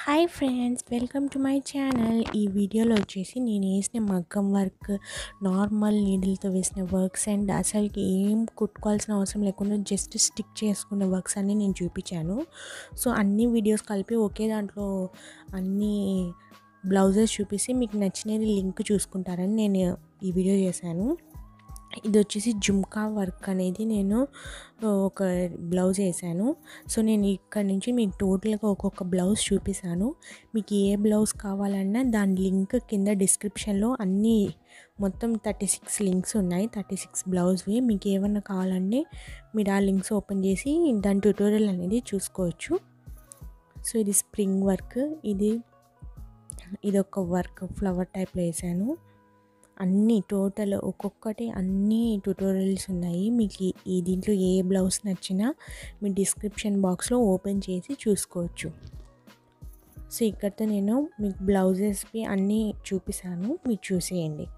hi friends welcome to my channel ఈ వీడియోలో వచ్చేసి నేను వేసిన మగ్గం వర్క్ నార్మల్ నీడిల్తో వేసిన వర్క్స్ అండ్ అసలుకి ఏం కుట్టుకోవాల్సిన అవసరం లేకుండా జస్ట్ స్టిక్ చేసుకున్న వర్క్స్ అన్నీ నేను చూపించాను సో అన్ని వీడియోస్ కలిపి ఒకే దాంట్లో అన్ని బ్లౌజెస్ చూపిస్తే మీకు నచ్చినది లింక్ చూసుకుంటారని నేను ఈ వీడియో చేశాను ఇది వచ్చేసి జుమ్కా వర్క్ అనేది నేను ఒక బ్లౌజ్ వేసాను సో నేను ఇక్కడ నుంచి మీకు టోటల్గా ఒక్కొక్క బ్లౌజ్ చూపిస్తాను మీకు ఏ బ్లౌజ్ కావాలన్నా దాని లింక్ కింద డిస్క్రిప్షన్లో అన్నీ మొత్తం థర్టీ సిక్స్ లింక్స్ ఉన్నాయి థర్టీ సిక్స్ బ్లౌజ్వి మీకు ఏమన్నా కావాలంటే మీరు ఆ లింక్స్ ఓపెన్ చేసి దాని ట్యూటోరియల్ అనేది చూసుకోవచ్చు సో ఇది స్ప్రింగ్ వర్క్ ఇది ఇది ఒక వర్క్ ఫ్లవర్ టైప్లో వేసాను అన్నీ టోటల్ ఒక్కొక్కటి అన్ని ట్యూటోరియల్స్ ఉన్నాయి మీకు ఈ దీంట్లో ఏ బ్లౌజ్ నచ్చినా మీ డిస్క్రిప్షన్ బాక్స్లో ఓపెన్ చేసి చూసుకోవచ్చు సో ఇక్కడితో నేను మీకు బ్లౌజెస్వి అన్నీ చూపిస్తాను మీరు చూసేయండి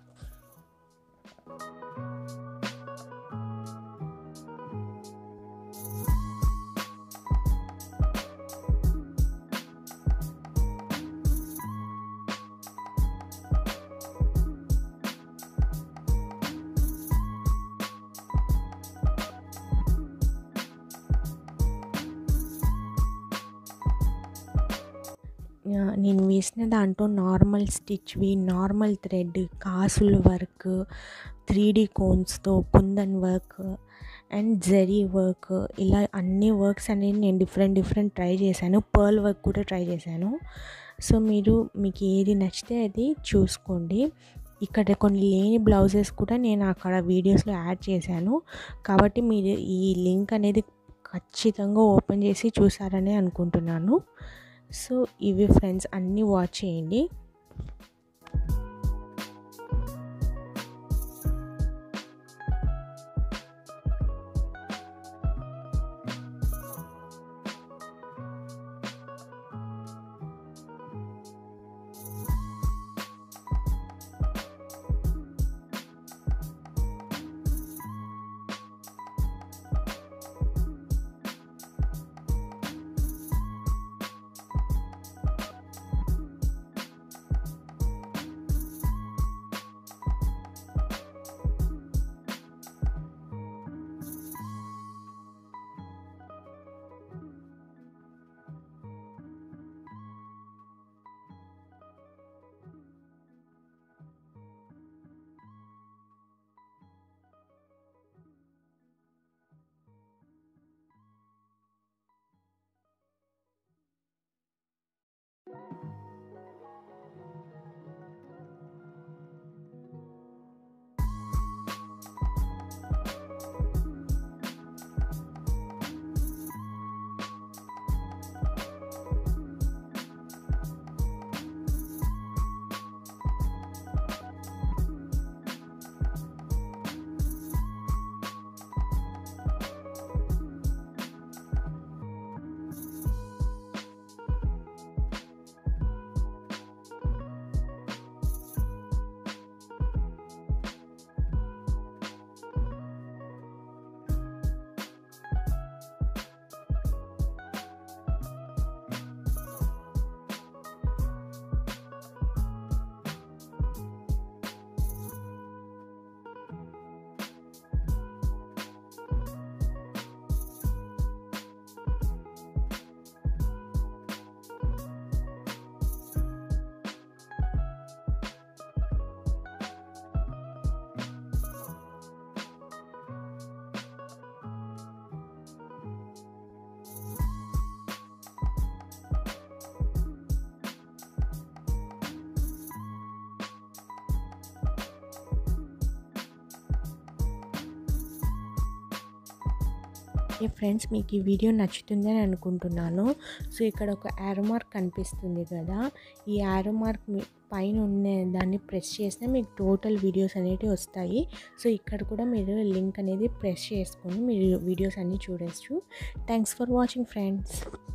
నేను వేసిన దాంట్లో నార్మల్ స్టిచ్వి నార్మల్ థ్రెడ్ కాసుల వర్క్ త్రీ డీ కోన్స్తో kundan work and zari work ఇలా అన్ని వర్క్స్ అనేది నేను డిఫరెంట్ డిఫరెంట్ ట్రై చేశాను పర్ల్ వర్క్ కూడా ట్రై చేశాను సో మీరు మీకు ఏది నచ్చితే అది చూసుకోండి ఇక్కడ కొన్ని లేని బ్లౌజెస్ కూడా నేను అక్కడ వీడియోస్లో యాడ్ చేశాను కాబట్టి మీరు ఈ లింక్ అనేది ఖచ్చితంగా ఓపెన్ చేసి చూసారని అనుకుంటున్నాను సో ఇవి ఫ్రెండ్స్ అన్నీ వాచ్ చేయండి ఓకే ఫ్రెండ్స్ మీకు ఈ వీడియో నచ్చుతుందని అనుకుంటున్నాను సో ఇక్కడ ఒక యారో మార్క్ కనిపిస్తుంది కదా ఈ యారో మార్క్ పైన ఉన్న దాన్ని ప్రెస్ చేస్తే మీకు టోటల్ వీడియోస్ అనేవి వస్తాయి సో ఇక్కడ కూడా మీరు లింక్ అనేది ప్రెస్ చేసుకొని మీరు వీడియోస్ అన్నీ చూడొచ్చు థ్యాంక్స్ ఫర్ వాచింగ్ ఫ్రెండ్స్